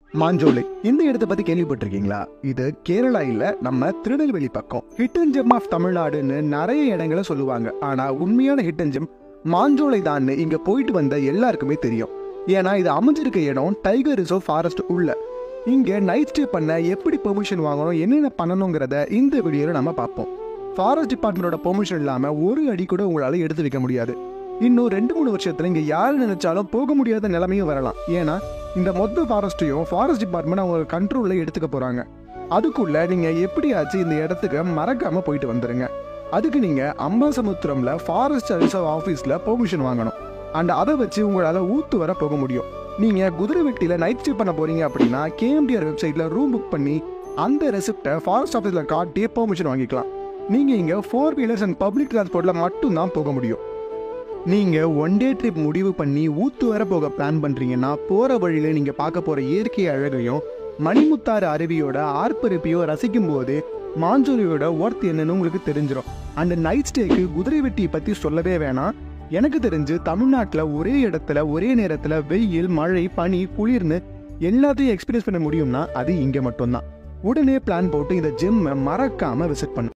மாஞ்சோலை இந்த இடத்தை பத்தி கேள்விப்பட்டிருக்கீங்களா இது கேரளா இல்ல நம்ம திருநெல்வேலி பக்கம் ஹிட்டன் ஜெம் ஆஃப் தமிழ்நாடுன்னு நிறைய இடங்களை சொல்லுவாங்க ஆனா உண்மையான ஹிட்டன் ஜெம் மாஞ்சோலை தான் இங்க போயிட்டு வந்த எல்லாருக்குமே தெரியும் ஏன்னா இது அமைஞ்சிருக்க இடம் டைகர் ரிசர்வ் ஃபாரஸ்ட் உள்ள இங்க நைட் ஸ்டே பண்ண எப்படி பெர்மிஷன் வாங்கணும் என்னென்ன பண்ணணுங்கிறத இந்த வீடியோல நம்ம பார்ப்போம் ஃபாரஸ்ட் டிபார்ட்மெண்டோட பெர்மிஷன் இல்லாம ஒரு அடி கூட உங்களால எடுத்து வைக்க முடியாது இன்னும் ரெண்டு மூணு வருஷத்துல இங்க யாரு நினைச்சாலும் போக முடியாத நிலைமையும் வரலாம் ஏன்னா இந்த மொத்த ஃபாரஸ்ட்டையும் ஃபாரஸ்ட் டிபார்ட்மெண்ட் அவங்க கண்ட்ரோல்ல எடுத்துக்க போறாங்க அதுக்குள்ள நீங்க எப்படியாச்சும் இந்த இடத்துக்கு மறக்காம போயிட்டு வந்துருங்க அதுக்கு நீங்க அம்பாசமுத்திரம்ல ஃபாரஸ்ட் ரிசர்வ் ஆஃபீஸ்ல பெர்மிஷன் வாங்கணும் அண்ட் அதை வச்சு உங்களால ஊத்து வர போக முடியும் நீங்க குதிரை வெட்டியில நைட் ஸ்டே பண்ண போறீங்க அப்படின்னா கேஎம்டிஆர் வெப்சைட்ல ரூம் புக் பண்ணி அந்த ரெசிப்டை ஃபாரஸ்ட் ஆஃபீஸ்ல காட்டி பெர்மிஷன் வாங்கிக்கலாம் நீங்க இங்க ஃபோர் வீலர்ஸ் அண்ட் பப்ளிக் டிரான்ஸ்போர்ட்ல மட்டும்தான் போக முடியும் நீங்க ஒன் டே ட்ரிப் முடிவு பண்ணி ஊத்து வர போக பிளான் பண்றீங்கன்னா போற வழியில நீங்க பார்க்க போற இயற்கை அழகையும் மணிமுத்தாறு அருவியோட ஆர்ப்பரிப்பையும் ரசிக்கும் போது மாஞ்சோலியோட ஒர்த் என்னன்னு உங்களுக்கு தெரிஞ்சிடும் அந்த நைட் ஸ்டேக்கு குதிரை வெட்டியை பத்தி சொல்லவே வேணாம் எனக்கு தெரிஞ்சு தமிழ்நாட்டில் ஒரே இடத்துல ஒரே நேரத்தில் வெயில் மழை பனி குளிர்னு எல்லாத்தையும் எக்ஸ்பீரியன்ஸ் பண்ண முடியும்னா அது இங்கே மட்டும்தான் உடனே பிளான் போட்டு இந்த ஜிம்மை மறக்காம விசிட் பண்ணு